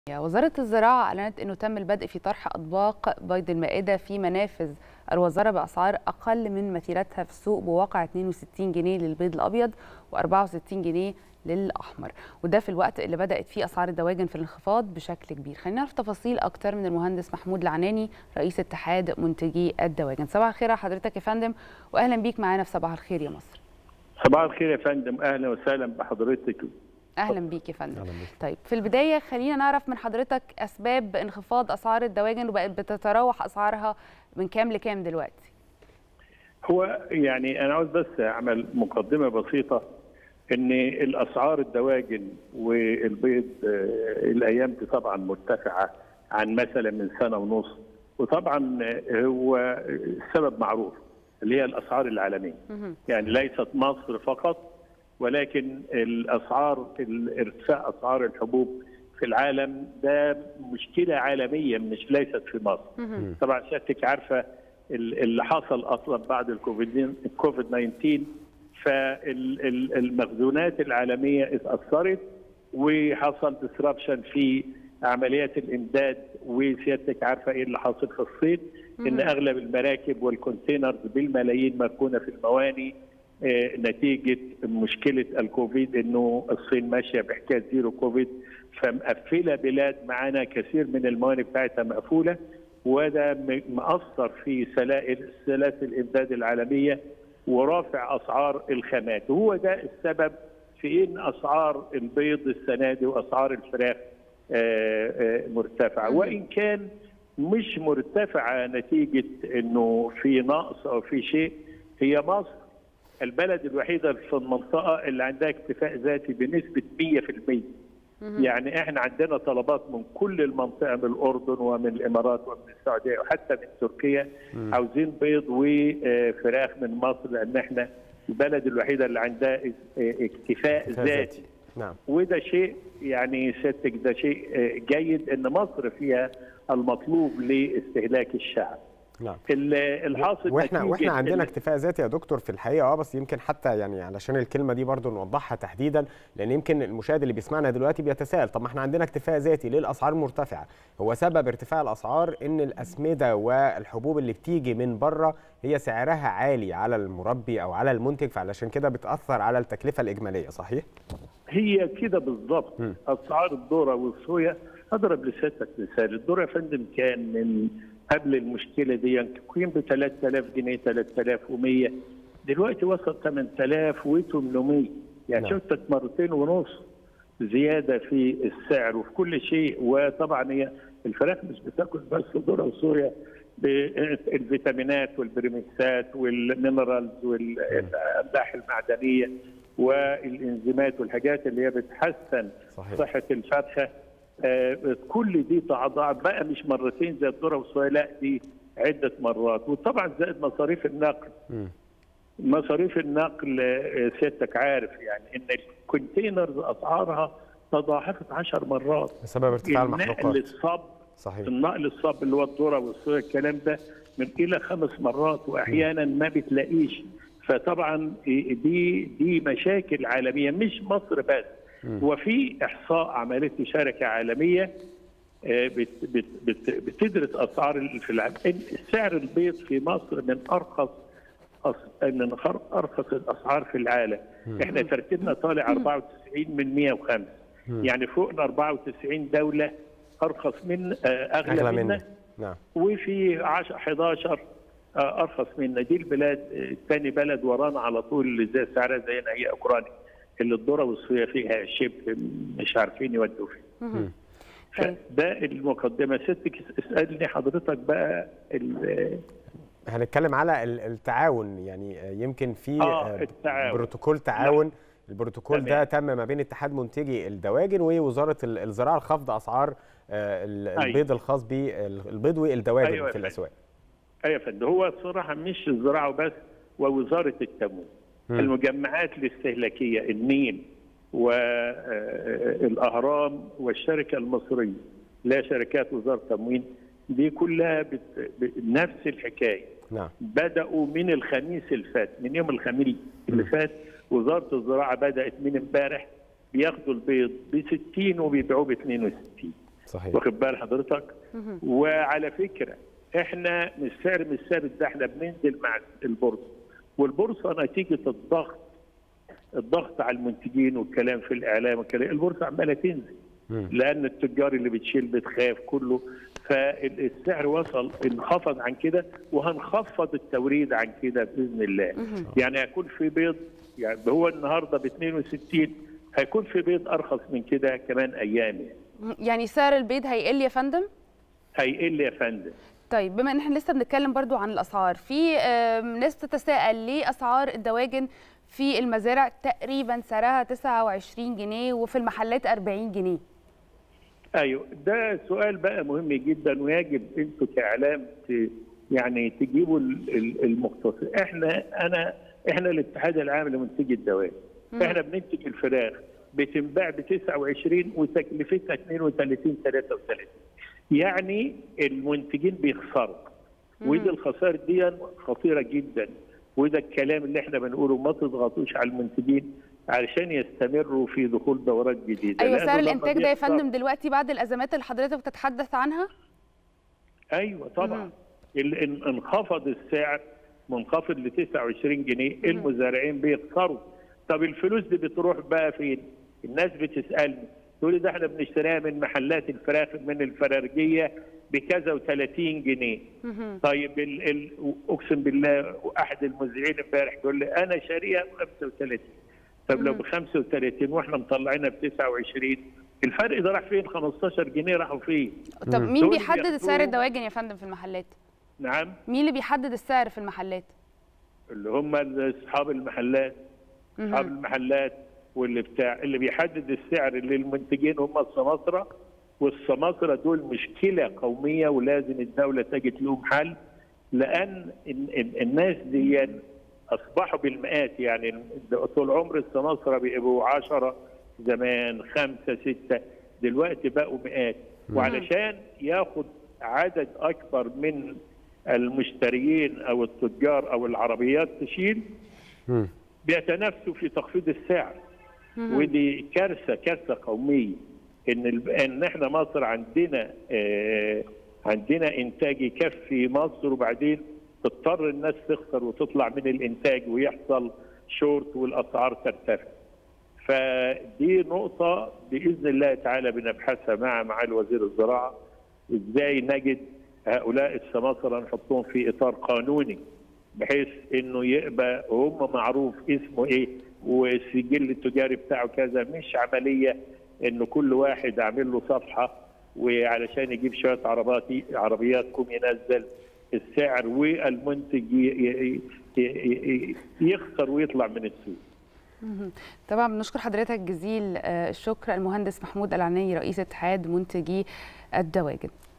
وزارة الزراعة أعلنت أنه تم البدء في طرح أطباق بيض المائدة في منافذ الوزارة بأسعار أقل من مثيلتها في السوق بواقع 62 جنيه للبيض الأبيض و64 جنيه للأحمر وده في الوقت اللي بدأت فيه أسعار الدواجن في الانخفاض بشكل كبير خلينا نعرف تفاصيل أكتر من المهندس محمود العناني رئيس اتحاد منتجي الدواجن صباح الخير على حضرتك يا فندم وأهلا بيك معانا في صباح الخير يا مصر صباح الخير يا فندم أهلا وسهلا بحضرتك اهلا بيك يا فندم طيب في البدايه خلينا نعرف من حضرتك اسباب انخفاض اسعار الدواجن وبقت بتتراوح اسعارها من كام لكام دلوقتي هو يعني انا عاوز بس اعمل مقدمه بسيطه ان الاسعار الدواجن والبيض الايام دي طبعا مرتفعه عن مثلا من سنه ونص وطبعا هو السبب معروف اللي هي الاسعار العالميه يعني ليست مصر فقط ولكن الاسعار ارتفاع اسعار الحبوب في العالم ده مشكله عالميه مش ليست في مصر. طبعا سيادتك عارفه اللي حصل اصلا بعد الكوفيد الكوفيد 19 فالمخزونات العالميه اتاثرت وحصل ديسربشن في عمليات الامداد وسيادتك عارفه ايه اللي حاصل في الصيد ان اغلب المراكب والكونتينرز بالملايين مركونه في المواني نتيجه مشكله الكوفيد انه الصين ماشيه بحكايه زيرو كوفيد فمقفله بلاد معانا كثير من الموانئ بتاعتها مقفوله وده مأثر في سلاسل سلاسل الامداد العالميه ورافع اسعار الخامات وهو ده السبب في ان اسعار البيض السنه دي واسعار الفراخ مرتفعه وان كان مش مرتفعه نتيجه انه في نقص او في شيء هي مصر البلد الوحيده في المنطقه اللي عندها اكتفاء ذاتي بنسبه 100% يعني احنا عندنا طلبات من كل المنطقه من الاردن ومن الامارات ومن السعوديه وحتى من تركيا م. عاوزين بيض وفراخ من مصر لان احنا البلد الوحيده اللي عندها اكتفاء ذاتي نعم وده شيء يعني سيادتك ده شيء جيد ان مصر فيها المطلوب لاستهلاك الشعب نعم الحاصل واحنا واحنا عندنا اكتفاء ذاتي يا دكتور في الحقيقه اه بس يمكن حتى يعني علشان الكلمه دي برضو نوضحها تحديدا لان يمكن المشاهد اللي بيسمعنا دلوقتي بيتساءل طب ما احنا عندنا اكتفاء ذاتي ليه الاسعار مرتفعه؟ هو سبب ارتفاع الاسعار ان الاسمده والحبوب اللي بتيجي من بره هي سعرها عالي على المربي او على المنتج فعلشان كده بتاثر على التكلفه الاجماليه صحيح؟ هي كده بالظبط اسعار الذره والصويا اضرب لسيادتك مثال الذره يا فندم كان من قبل المشكله دي يمكن ب 3000 جنيه 3100 دلوقتي وصل 8800 يعني نعم. شفتك مرتين ونص زياده في السعر وفي كل شيء وطبعا هي الفراخ مش بتاكل بس ذره وصويا بالفيتامينات والبريمكسات والمينرالز والاملاح المعدنيه والانزيمات والحاجات اللي هي بتحسن صحيح. صحه الفرخه آه كل دي تضاعف بقى مش مرتين زي الذره والصويا لا دي عده مرات وطبعا زائد مصاريف النقل م. مصاريف النقل سيادتك عارف يعني ان الكونتينرز اسعارها تضاعفت 10 مرات بسبب ارتفاع المحروقات النقل الصب صحيح النقل الصب اللي هو الذره والصويا الكلام ده من الى خمس مرات واحيانا ما بتلاقيش فطبعا دي دي مشاكل عالميه مش مصر بس وفي احصاء عملته شركه عالميه بت بت بت بتدرس اسعار في العالم سعر البيض في مصر من ارخص من ارخص الاسعار في العالم احنا ترتيبنا طالع 94 من 105 يعني فوقنا 94 دوله ارخص من اغلى, أغلى منا نعم وفي 10 11 ارخص منا دي البلاد ثاني بلد ورانا على طول اللي زي سعرها زينا هي اوكرانيا اللي الذره والصويا فيها شبه مش عارفين يودوا فيه. فده المقدمه ستك اسالني حضرتك بقى هنتكلم على التعاون يعني يمكن في آه التعاون. بروتوكول تعاون لا. البروتوكول تمام. ده تم ما بين اتحاد منتجي الدواجن ووزاره الزراعه لخفض اسعار البيض أيوة. الخاص بالبيض والدواجن أيوة في الاسواق. ايوه يا فندم هو الصراحه مش الزراعه وبس ووزاره التموين المجمعات الاستهلاكيه النيل والاهرام والشركه المصريه لا شركات وزاره التموين دي كلها بت... نفس الحكايه نعم. بداوا من الخميس اللي فات من يوم الخميس اللي فات وزاره الزراعه بدات من امبارح بياخدوا البيض ب 60 وبيبيعوه ب 62 صحيح واخد بال حضرتك وعلى فكره احنا مش سعر مش ثابت ده احنا بننزل مع البورصه والبورصه نتيجه الضغط الضغط على المنتجين والكلام في الاعلام والكلام البورصه عماله تنزل مم. لان التجار اللي بتشيل بتخاف كله فالسعر وصل انخفض عن كده وهنخفض التوريد عن كده باذن الله يعني هيكون في بيض يعني هو النهارده ب 62 هيكون في بيض ارخص من كده كمان ايام يعني. يعني سعر البيض هيقل يا فندم هيقل يا فندم طيب بما ان احنا لسه بنتكلم برضو عن الاسعار في آم، ناس تتساءل ليه اسعار الدواجن في المزارع تقريبا سعرها 29 جنيه وفي المحلات 40 جنيه ايوه ده سؤال بقى مهم جدا ويجب انتوا كاعلام ت- يعني تجيبوا ال- ال- المختص احنا انا احنا الاتحاد العام لمنتجي الدواجن احنا بننتج الفراخ بتنباع ب 29 وتكلفتها 32 33 يعني المنتجين بيخسروا ودي الخسائر دي خطيره جدا وده الكلام اللي احنا بنقوله ما تضغطوش على المنتجين علشان يستمروا في دخول دورات جديده ايوه لأنه سعر لما الانتاج ده يا بيخسر- فندم دلوقتي بعد الازمات اللي حضرتك بتتحدث عنها ايوه طبعا ال- ان- انخفض السعر منخفض ل 29 جنيه المزارعين بيخسروا طب الفلوس دي بتروح بقى فين؟ الناس بتسالني تقول لي ده احنا بنشتريها من محلات الفراخ من الفرارجيه بكذا و30 جنيه طيب ال ال اقسم بالله احد المذيعين امبارح يقول لي انا شاريها ب 35 طب لو ب 35 واحنا مطلعينها ب 29 الفرق ده راح فين 15 جنيه راحوا فين طب مين دول بيحدد بياخدوه- سعر الدواجن يا فندم في المحلات نعم مين اللي بيحدد السعر في المحلات اللي هم اصحاب المحلات اصحاب المحلات واللي بتاع اللي بيحدد السعر للمنتجين هم السماسره والسماسره دول مشكله قوميه ولازم الدوله تجد لهم حل لان ال- ال- الناس دي اصبحوا بالمئات يعني طول عمر السماسره بيبقوا 10 زمان خمسه سته دلوقتي بقوا مئات وعلشان ياخد عدد اكبر من المشترين او التجار او العربيات تشيل مم. بيتنافسوا في تخفيض السعر ودي كارثه كارثه قوميه ان ال- ان احنا مصر عندنا آه عندنا انتاج يكفي مصر وبعدين تضطر الناس تخسر وتطلع من الانتاج ويحصل شورت والاسعار ترتفع. فدي نقطه باذن الله تعالى بنبحثها مع معالي وزير الزراعه ازاي نجد هؤلاء السماسره نحطهم في اطار قانوني بحيث انه يبقى هم معروف اسمه ايه والسجل التجاري بتاعه كذا مش عمليه انه كل واحد عامل له صفحه وعلشان يجيب شويه عربات عربيات قوم ينزل السعر والمنتج ي- ي- ي- يخسر ويطلع من السوق. طبعا بنشكر حضرتك جزيل آه، الشكر المهندس محمود العناني رئيس اتحاد منتجي الدواجن